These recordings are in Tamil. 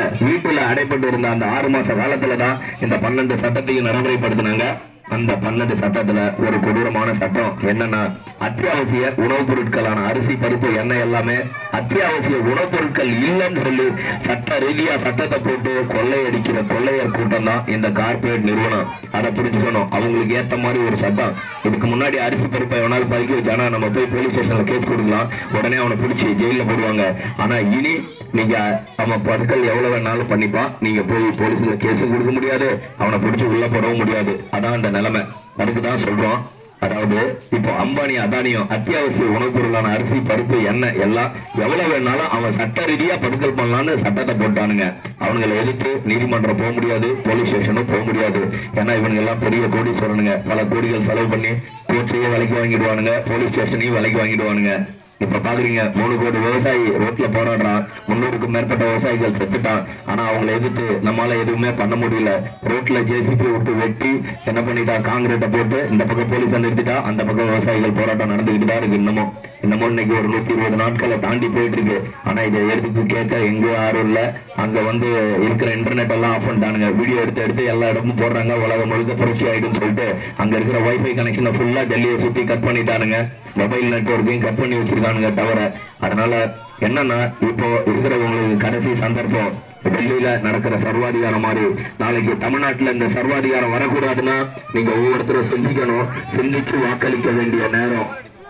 வீட்டுல அடைப்பட்டு இருந்த அந்த ஆறு மாச காலத்துல தான் இந்த பன்னெண்டு சட்டத்தையும் நடைமுறைப்படுத்தினாங்க அந்த பன்னெண்டு சட்டத்துல ஒரு கொடூரமான சட்டம் என்னன்னா அத்தியாவசிய உணவுப் பொருட்களான அரிசி பருப்பு எண்ணெய் எல்லாமே அத்தியாவசிய உணவுப் பொருட்கள் இல்லைன்னு சொல்லி சட்ட ரீதியா சட்டத்தை போட்டு கொள்ளையடிக்கிற கொள்ளையர் கூட்டம் தான் இந்த கார்ப்பரேட் நிறுவனம் அதை புரிஞ்சுக்கணும் அவங்களுக்கு ஏத்த மாதிரி ஒரு சட்டம் இதுக்கு முன்னாடி அரிசி பருப்பை எவனாலும் பதுக்கி வச்சானா நம்ம போய் போலீஸ் ஸ்டேஷன்ல கேஸ் கொடுக்கலாம் உடனே அவனை பிடிச்சி ஜெயில போடுவாங்க ஆனா இனி நீங்க அவன் பருக்கள் எவ்வளவு வேணாலும் பண்ணிப்பான் நீங்க போய் போலீஸ்ல கேஸும் கொடுக்க முடியாது அவனை பிடிச்சி உள்ள போடவும் முடியாது அதான் அந்த நிலைமை அதுக்கு தான் சொல்றோம் அதாவது இப்போ அம்பானி அதானியும் அத்தியாவசிய உணவுப் பொருளான அரிசி பருப்பு எண்ணெய் எல்லாம் எவ்வளவு வேணாலும் அவன் சட்ட ரீதியா படுக்கல் பண்ணலாம்னு சட்டத்தை போட்டானுங்க அவனுங்களை எதிர்த்து நீதிமன்றம் போக முடியாது போலீஸ் ஸ்டேஷனும் போக முடியாது ஏன்னா இவனுங்க எல்லாம் பெரிய கோடீஸ்வரனுங்க பல கோடிகள் செலவு பண்ணி கோர்ட்டையே விலைக்கு வாங்கிடுவானுங்க போலீஸ் ஸ்டேஷனையும் விலைக்கு வாங்கிடுவானுங்க இப்ப பாக்குறீங்க மூணு கோடி விவசாயி ரோட்ல போராடுறான் முன்னூறுக்கும் மேற்பட்ட விவசாயிகள் செத்துட்டான் ஆனா அவங்களை எதிர்த்து நம்மளால எதுவுமே பண்ண முடியல ரோட்ல ஜேசிபி விட்டு வெட்டி என்ன பண்ணிட்டான் காங்கிரீட்டை போட்டு இந்த பக்கம் போலீஸ் நிறுத்திட்டா அந்த பக்கம் விவசாயிகள் போராட்டம் நடந்துகிட்டு தான் இருக்கு இன்னமும் இன்னமும் இன்னைக்கு ஒரு நூத்தி இருபது நாட்களை தாண்டி போயிட்டு இருக்கு ஆனா இதை எடுத்து கேட்க எங்கேயும் யாரும் இல்ல அங்க வந்து இருக்கிற இன்டர்நெட் எல்லாம் ஆஃப் பண்ணிட்டானுங்க வீடியோ எடுத்து எடுத்து எல்லா இடமும் போடுறாங்க உலகம் முழுக்க புரட்சி ஆயிடும் சொல்லிட்டு அங்க இருக்கிற வைஃபை கனெக்ஷனை ஃபுல்லா டெல்லியை சுத்தி கட் பண்ணிட்டானுங்க மொபைல் நெட்வொர்க்கையும் கட் பண்ணி வச்சிருக்கானுங்க தவிர அதனால என்னன்னா இப்போ இருக்கிறவங்களுக்கு கடைசி சந்தர்ப்பம் டெல்லியில நடக்கிற சர்வாதிகாரம் மாதிரி நாளைக்கு தமிழ்நாட்டுல இந்த சர்வாதிகாரம் வரக்கூடாதுன்னா நீங்க ஒவ்வொருத்தரும் சிந்திக்கணும் சிந்திச்சு வாக்களிக்க வேண்டிய நேரம்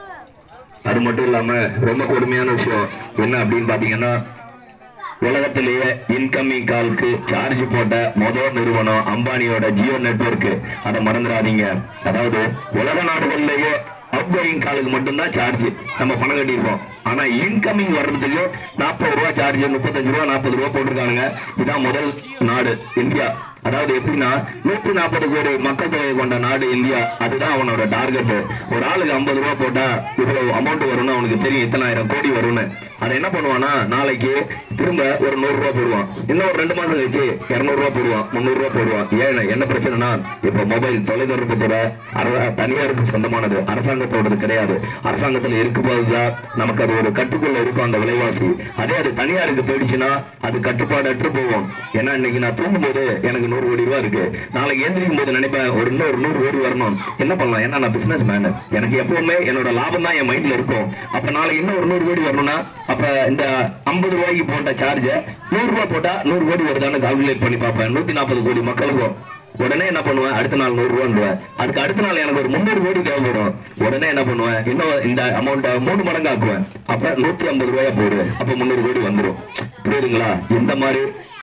அது மட்டும் இல்லாம ரொம்ப கொடுமையான விஷயம் என்ன அப்படின்னு பாத்தீங்கன்னா உலகத்திலேயே இன்கமிங் காலுக்கு சார்ஜ் போட்ட முதல் நிறுவனம் அம்பானியோட ஜியோ நெட்வொர்க் அதை மறந்துடாதீங்க அதாவது உலக நாடுகள்லயே அவுட்கோயிங் காலுக்கு மட்டும்தான் சார்ஜ் நம்ம பணம் கட்டியிருப்போம் ஆனா இன்கமிங் வர்றதுக்கு நாற்பது ரூபா சார்ஜ் முப்பத்தஞ்சு ரூபா நாற்பது ரூபா போட்டிருக்கானுங்க இதான் முதல் நாடு இந்தியா அதாவது எப்படின்னா நூத்தி நாற்பது கோடி மக்கள் தொகை கொண்ட நாடு இந்தியா அதுதான் அவனோட டார்கெட் ஒரு ஆளுக்கு ஐம்பது ரூபா போட்டா இவ்வளவு அமௌண்ட் வரும்னு அவனுக்கு தெரியும் இத்தனாயிரம் கோடி வரும்னு அதை என்ன பண்ணுவானா நாளைக்கு திரும்ப ஒரு நூறு ரூபா போடுவான் இன்னும் ஒரு ரெண்டு மாசம் கழிச்சு இருநூறு ரூபா போடுவான் முந்நூறு ரூபா போடுவான் ஏன் என்ன பிரச்சனைனா இப்ப மொபைல் தொலைதொடர்பு துறை அர- தனியாருக்கு சொந்தமானது அரசாங்கத்தோடது கிடையாது அரசாங்கத்துல இருக்கும்போதுதான் நமக்கு அது ஒரு கட்டுக்குள்ள இருக்கும் அந்த விலைவாசி அதே அது தனியாருக்கு போயிடுச்சுன்னா அது கட்டுப்பாடற்று போகும் ஏன்னா இன்னைக்கு நான் தூங்கும்போது எனக்கு நூறு கோடி ரூபா இருக்கு நாளைக்கு எந்திரிக்கும் போது நினைப்பேன் ஒரு இன்னொரு நூறு கோடி வரணும் என்ன பண்ணலாம் ஏன்னா நான் பிசினஸ் மேன் எனக்கு எப்பவுமே என்னோட லாபம் தான் என் மைண்ட்ல இருக்கும் அப்ப நாளைக்கு இன்னும் ஒரு நூறு கோடி வரணும்னா அப்ப இந்த ஐம்பது ரூபாய்க்கு போட்ட சார்ஜ நூறு ரூபாய் போட்டா நூறு கோடி வருதான்னு கால்குலேட் பண்ணி பார்ப்பேன் நூத்தி நாற்பது கோடி மக்களுக்கும் உடனே என்ன பண்ணுவேன் அடுத்த நாள் நூறு ரூபான்னுவேன் அதுக்கு அடுத்த நாள் எனக்கு ஒரு முந்நூறு கோடி தேவைப்படும் உடனே என்ன பண்ணுவேன் இன்னும் இந்த அமௌண்ட்டை மூணு மடங்கு ஆக்குவேன் அப்ப நூத்தி ஐம்பது ரூபாயா போடு அப்ப முந்நூறு கோடி வந்துடும் புரியுதுங்களா இந்த மாதிரி